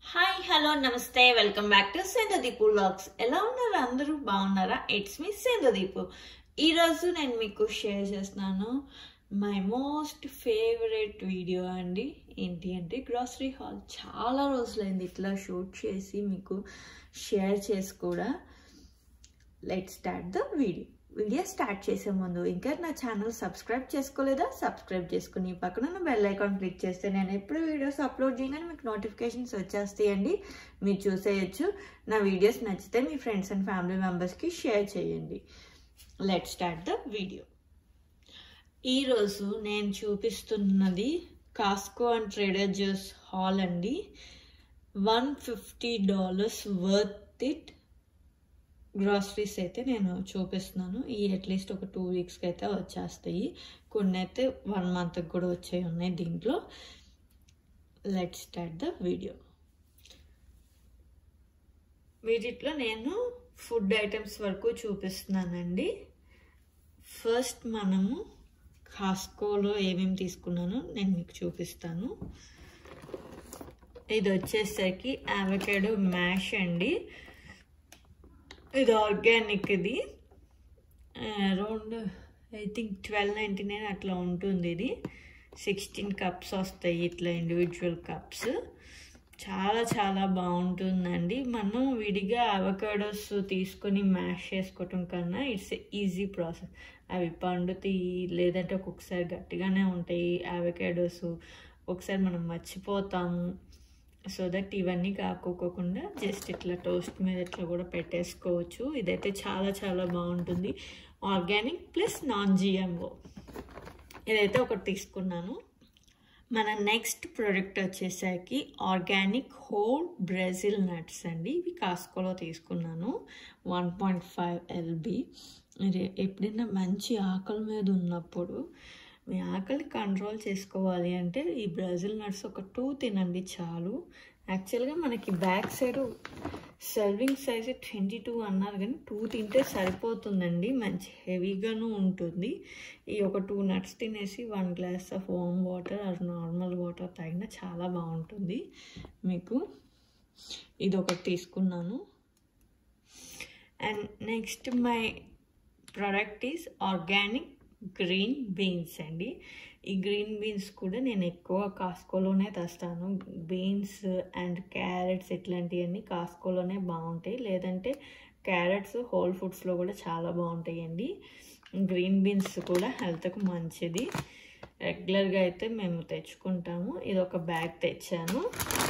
hi hello నమస్తే welcome back to సేంద్రదీపు vlogs ఎలా ఉన్నారు అందరూ బాగున్నారా ఇట్స్ మీ సేంద్రదీపు ఈరోజు నేను మీకు షేర్ చేస్తున్నాను మై మోస్ట్ ఫేవరెట్ వీడియో అండి ఏంటి అంటే గ్రాసరీ హాల్ చాలా రోజులైంది ఇట్లా షూట్ చేసి మీకు షేర్ చేసి కూడా let start the video video start చేసే ముందు ఇంకా నా ఛానల్ సబ్స్క్రైబ్ చేసుకోలేదా సబ్స్క్రైబ్ చేసుకుని పక్కన ఉన్న బెల్ ఐకాన్ క్లిక్ చేస్తే నేను ఎప్పుడు వీడియోస్ అప్లోడ్ చేయగానే మీకు నోటిఫికేషన్స్ వచ్చేస్తాయండి మీరు చూసేయచ్చు నా వీడియోస్ నచ్చితే మీ ఫ్రెండ్స్ అండ్ ఫ్యామిలీ మెంబర్స్కి షేర్ చేయండి లెట్ స్టార్ట్ ద వీడియో ఈరోజు నేను చూపిస్తున్నది Costco and Trader Joe's haul అండి one fifty dollars worth it groceries అయితే నేను చూపిస్తున్నాను ఈ అట్లీస్ట్ ఒక టూ వీక్స్కి అయితే వచ్చేస్తాయి కొన్ని అయితే వన్ మంత్కి కూడా వచ్చాయి ఉన్నాయి దీంట్లో లెట్ స్టార్ట్ ద వీడియో వీటిలో నేను ఫుడ్ ఐటమ్స్ వరకు చూపిస్తున్నానండి ఫస్ట్ మనము కాస్కోలో ఏమేమి తీసుకున్నానో నేను మీకు చూపిస్తాను ఇది వచ్చేసరికి అవకాడో మ్యాష్ అండి ఇది ఆర్గానిక్ ఇది around I think twelve ninety nine అట్లా ఉంటుంది ఇది సిక్స్టీన్ కప్స్ వస్తాయి ఇట్లా ఇండివిజువల్ కప్స్ చాలా చాలా బాగుంటుందండి మనం విడిగా అవకాడోస్ తీసుకొని మ్యాష్ చేసుకోవటం కన్నా ఇట్స్ ఈజీ ప్రాసెస్ అవి పండుతాయి లేదంటే ఒక్కొక్కసారి గట్టిగానే ఉంటాయి అవకాడోస్ ఒకసారి మనం మర్చిపోతాము సో దట్ ఇవన్నీ కాకోకుండా జస్ట్ ఇట్లా టోస్ట్ మీద ఇట్లా కూడా పెట్టేసుకోవచ్చు ఇదైతే చాలా చాలా బాగుంటుంది ఆర్గానిక్ ప్లస్ నాన్ జిఎంఓ ఇదైతే ఒకటి తీసుకున్నాను మన నెక్స్ట్ ప్రోడక్ట్ వచ్చేసరికి ఆర్గానిక్ హోల్ బ్రెజిల్ నట్స్ అండి ఇవి కాస్కోలో తీసుకున్నాను వన్ పాయింట్ ఫైవ్ ఎల్బి ఎప్పుడైనా మంచి ఆకలి మీద ఉన్నప్పుడు మీ ఆకలి కంట్రోల్ చేసుకోవాలి అంటే ఈ బ్రెజిల్ నట్స్ ఒక టూ తినండి చాలు యాక్చువల్గా మనకి back side serving size twenty two అన్నారు కానీ టూ తింటే సరిపోతుందండి మంచి హెవీగాను ఉంటుంది ఈ ఒక టూ నట్స్ తినేసి one glass of warm water or normal water తాగినా చాలా బాగుంటుంది మీకు ఇది ఒకటి తీసుకున్నాను and next my product is organic green beans అండి ఈ గ్రీన్ బీన్స్ కూడా నేను ఎక్కువ కాస్కోలోనే తెస్తాను బీన్స్ అండ్ క్యారెట్స్ ఇట్లాంటివన్నీ కాస్కోలోనే బాగుంటాయి లేదంటే క్యారెట్స్ హోల్ ఫుడ్స్లో కూడా చాలా బాగుంటాయండి గ్రీన్ బీన్స్ కూడా హెల్త్కు మంచిది రెగ్యులర్గా అయితే మేము తెచ్చుకుంటాము ఇది ఒక బ్యాగ్ తెచ్చాను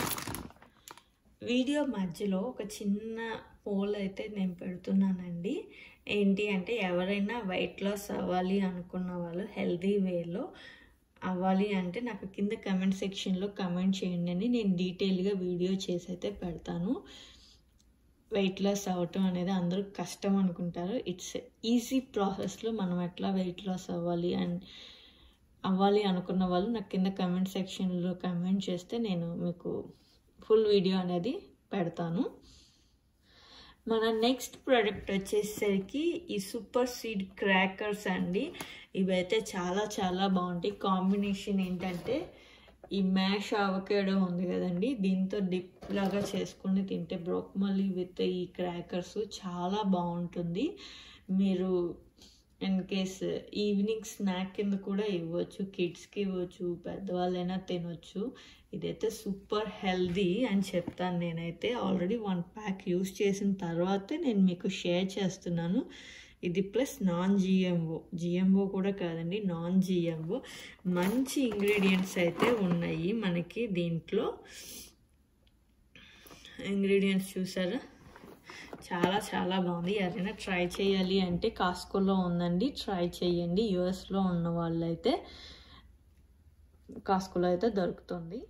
వీడియో మధ్యలో ఒక చిన్న పోల్ అయితే నేను పెడుతున్నానండి ఏంటి అంటే ఎవరైనా వెయిట్ లాస్ అవ్వాలి అనుకున్న వాళ్ళు హెల్దీ వేలో అవ్వాలి అంటే నాకు కింద కమెంట్ సెక్షన్లో కమెంట్ చేయండి అని నేను డీటెయిల్గా వీడియో చేసి అయితే పెడతాను వెయిట్ లాస్ అవ్వటం అనేది అందరూ కష్టం అనుకుంటారు ఇట్స్ ఈజీ ప్రాసెస్లో మనం ఎట్లా వెయిట్ లాస్ అవ్వాలి అండ్ అవ్వాలి అనుకున్న వాళ్ళు నాకు కింద కమెంట్ సెక్షన్లో కమెంట్ చేస్తే నేను మీకు ఫుల్ వీడియో అనేది పెడతాను మన నెక్స్ట్ ప్రోడక్ట్ వచ్చేసరికి ఈ సూపర్ సీడ్ క్రాకర్స్ అండి ఇవైతే చాలా చాలా బాగుంటాయి కాంబినేషన్ ఏంటంటే ఈ మ్యాష్ అవకేడో ఉంది కదండి దీంతో డిప్ లాగా చేసుకుని తింటే బ్రోక్మలీ విత్ ఈ క్రాకర్స్ చాలా బాగుంటుంది మీరు ఇన్ కేస్ ఈవినింగ్ స్నాక్ కింద కూడా ఇవ్వచ్చు కిడ్స్కి ఇవ్వచ్చు పెద్దవాళ్ళైనా తినొచ్చు ఇదైతే సూపర్ హెల్దీ అని చెప్తాను నేనైతే ఆల్రెడీ వన్ ప్యాక్ యూస్ చేసిన తర్వాతే నేను మీకు షేర్ చేస్తున్నాను ఇది ప్లస్ నాన్ జిఎంఓ జిఎంఓ కూడా కాదండి నాన్ జిఎంఓ మంచి ఇంగ్రీడియంట్స్ అయితే ఉన్నాయి మనకి దీంట్లో ఇంగ్రీడియంట్స్ చూసారా చాలా చాలా బాగుంది ఎవరైనా ట్రై చేయాలి అంటే కాస్కోలో ఉందండి ట్రై చేయండి యుఎస్లో ఉన్న వాళ్ళైతే కాస్కోలో అయితే దొరుకుతుంది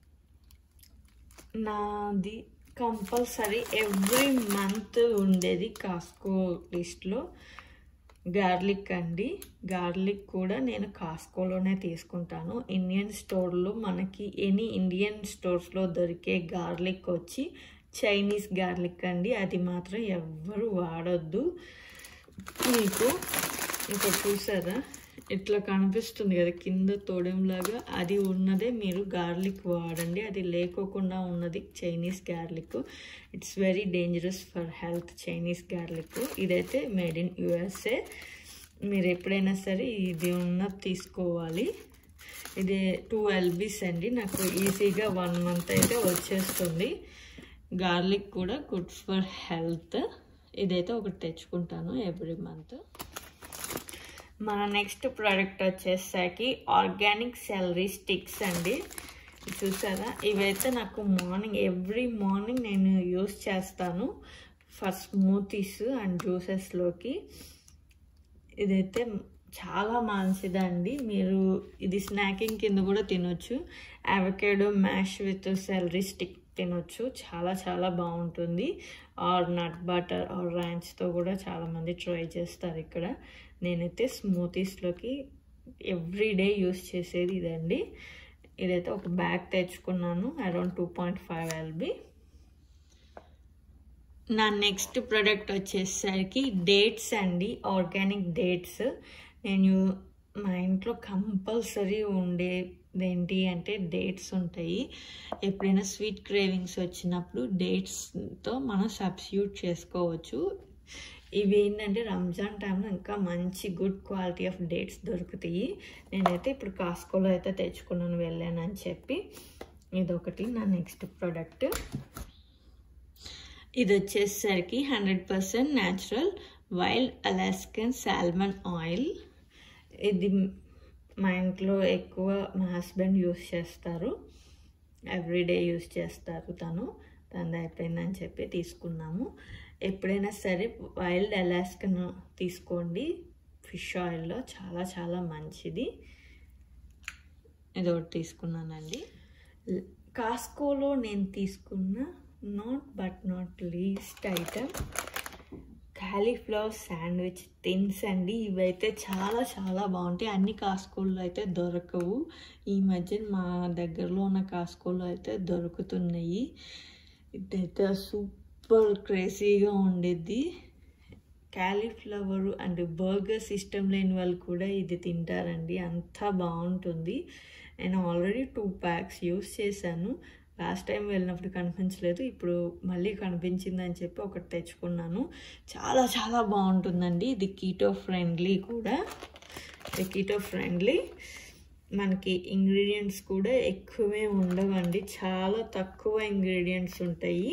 నాది కంపల్సరీ ఎవ్రీ మంత్ ఉండేది కాస్కో లిస్ట్లో గార్లిక్ అండి గార్లిక్ కూడా నేను కాస్కోలోనే తీసుకుంటాను ఇండియన్ స్టోర్లో మనకి ఎనీ ఇండియన్ స్టోర్స్లో దొరికే గార్లిక్ వచ్చి చైనీస్ గార్లిక్ అండి అది మాత్రం ఎవ్వరు వాడొద్దు మీకు ఇంకా చూసారా ఇట్లా కనిపిస్తుంది కదా కింద తోడెంలాగా అది ఉన్నదే మీరు గార్లిక్ వాడండి అది లేకోకుండా ఉన్నది Chinese garlic it's very dangerous for health Chinese garlic ఇదైతే మేడ్ ఇన్ యుఎస్ఏ మీరు ఎప్పుడైనా సరే ఇది ఉన్నది తీసుకోవాలి ఇది టూ ఎల్బీస్ అండి నాకు ఈజీగా వన్ మంత్ అయితే వచ్చేస్తుంది గార్లిక్ కూడా గుడ్ ఫర్ హెల్త్ ఇదైతే ఒకటి తెచ్చుకుంటాను ఎవ్రీ మంత్ మన నెక్స్ట్ ప్రోడక్ట్ వచ్చేసరికి ఆర్గానిక్ సెలరీ స్టిక్స్ అండి చూసారా ఇవైతే నాకు మార్నింగ్ ఎవ్రీ మార్నింగ్ నేను యూస్ చేస్తాను ఫర్ స్మూతీస్ అండ్ జ్యూసెస్లోకి ఇదైతే చాలా మంచిదండి మీరు ఇది స్నాకింగ్ కింద కూడా తినొచ్చు avocado mash with celery stick తినొచ్చు చాలా చాలా బాగుంటుంది ఆర్ నట్ బటర్ ఆర్ ర్యాంచ్తో కూడా చాలామంది ట్రై చేస్తారు ఇక్కడ నేనైతే స్మూతీస్లోకి ఎవ్రీ డే యూస్ చేసేది ఇదండి ఇదైతే ఒక బ్యాగ్ తెచ్చుకున్నాను around two point five L B నా నెక్స్ట్ ప్రోడక్ట్ వచ్చేసరికి డేట్స్ అండి ఆర్గానిక్ డేట్స్ నేను మా ఇంట్లో కంపల్సరీ ఉండేదేంటి అంటే డేట్స్ ఉంటాయి ఎప్పుడైనా స్వీట్ క్రేవింగ్స్ వచ్చినప్పుడు డేట్స్తో మనం సబ్స్టిట్యూట్ చేసుకోవచ్చు ఇవి ఏంటంటే రంజాన్ టైంలో ఇంకా మంచి గుడ్ క్వాలిటీ ఆఫ్ డేట్స్ దొరుకుతాయి నేనైతే ఇప్పుడు కాస్కోలో అయితే తెచ్చుకున్నాను వెళ్ళానని చెప్పి ఇదొకటి నా నెక్స్ట్ ప్రోడక్ట్ ఇది వచ్చేసరికి hundred percent natural wild Alaskan salmon oil ఇది మా ఇంట్లో ఎక్కువ మా హస్బెండ్ యూస్ చేస్తారు ఎవ్రీడే యూస్ చేస్తారు తను తనది అయిపోయిందని చెప్పి తీసుకున్నాము ఎప్పుడైనా సరే వైల్డ్ అలాస్కన్ తీసుకోండి ఫిష్ ఆయిల్లో చాలా చాలా మంచిది ఇది ఒకటి తీసుకున్నానండి కాస్కోలో నేను తీసుకున్న not but not least item cauliflower sandwich thins అండి ఇవైతే చాలా చాలా బాగుంటాయి అన్ని కాస్కోల్లో అయితే దొరకవు ఈ మధ్య మా దగ్గరలో ఉన్న కాస్కోలో అయితే దొరుకుతున్నాయి ఇదైతే సూపర్ క్రేజీగా ఉండేది క్యాలీఫ్లవర్ అండ్ బర్గర్స్ ఇష్టం లేని వాళ్ళు కూడా ఇది తింటారండి అంత బాగుంటుంది నేను ఆల్రెడీ టూ ప్యాక్స్ యూస్ చేశాను లాస్ట్ టైం వెళ్ళినప్పుడు కనిపించలేదు ఇప్పుడు మళ్ళీ కనిపించిందని చెప్పి ఒకటి తెచ్చుకున్నాను చాలా చాలా బాగుంటుందండి ఇది కీటో ఫ్రెండ్లీ కూడా ఇది కీటో ఫ్రెండ్లీ మనకి ఇంగ్రీడియంట్స్ కూడా ఎక్కువే ఉండవండి చాలా తక్కువ ఇంగ్రీడియంట్స్ ఉంటాయి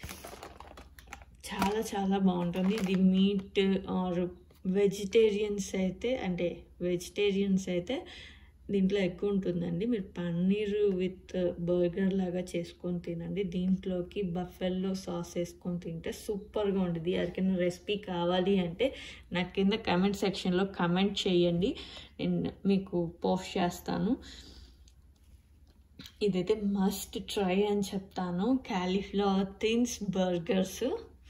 చాలా చాలా బాగుంటుంది ఇది మీట్ ఆర్ వెజిటేరియన్స్ అయితే అంటే వెజిటేరియన్స్ అయితే దీంట్లో ఎక్కువ ఉంటుందండి మీరు పన్నీర్ విత్ బర్గర్ లాగా చేసుకొని తినండి దీంట్లోకి బఫెల్లో సాస్ వేసుకొని తింటే సూపర్గా ఉంటుంది ఎవరికైనా రెసిపీ కావాలి అంటే నాకు కింద కమెంట్ సెక్షన్లో కమెంట్ చేయండి నేను మీకు పోస్ట్ చేస్తాను ఇదైతే మస్ట్ ట్రై అని చెప్తాను క్యాలీఫ్లవర్ థిన్స్ బర్గర్స్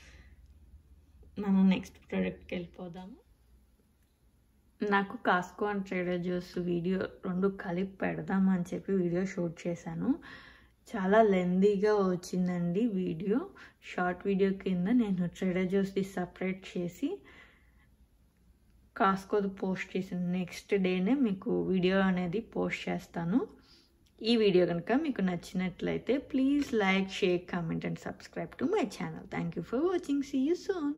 మనం నెక్స్ట్ ప్రోడక్ట్కి వెళ్ళిపోదాము నాకు Costco and Trader Joe's video రెండు కలిపి పెడదామని చెప్పి వీడియో షూట్ చేశాను చాలా లెందీగా వచ్చిందండి వీడియో షార్ట్ వీడియో కింద నేను ట్రేడర్ జోస్ది సపరేట్ చేసి కాస్కోది పోస్ట్ చేసిన నెక్స్ట్ డేనే మీకు వీడియో అనేది పోస్ట్ చేస్తాను ఈ వీడియో కనుక మీకు నచ్చినట్లయితే please like share comment and subscribe to my channel thank you for watching see you son